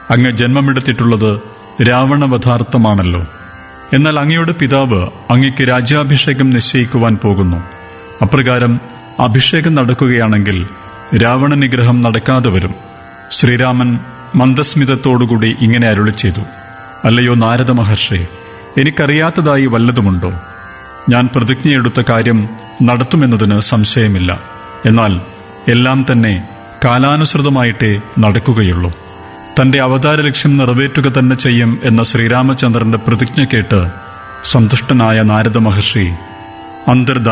അങ്ങ് ജന്മമെടുത്തിട്ടുള്ളത് രാവണവധാർത്ഥമാണല്ലോ എന്നാൽ അങ്ങയുടെ പിതാവ് അങ്ങയ്ക്ക് രാജ്യാഭിഷേകം നിശ്ചയിക്കുവാൻ പോകുന്നു അപ്രകാരം അഭിഷേകം നടക്കുകയാണെങ്കിൽ രാവണ നിഗ്രഹം നടക്കാതെ വരും ശ്രീരാമൻ മന്ദസ്മിതത്തോടുകൂടി ഇങ്ങനെ അരുളി ചെയ്തു അല്ലയോ നാരദ മഹർഷി എനിക്കറിയാത്തതായി വല്ലതുമുണ്ടോ ഞാൻ പ്രതിജ്ഞയെടുത്ത കാര്യം നടത്തുമെന്നതിന് സംശയമില്ല എന്നാൽ എല്ലാം തന്നെ കാലാനുസൃതമായിട്ടേ നടക്കുകയുള്ളൂ തന്റെ അവതാര ലക്ഷ്യം നിറവേറ്റുക തന്നെ ചെയ്യും എന്ന ശ്രീരാമചന്ദ്രന്റെ പ്രതിജ്ഞ കേട്ട് സന്തുഷ്ടനായ നാരദ മഹർഷി അന്തർധാന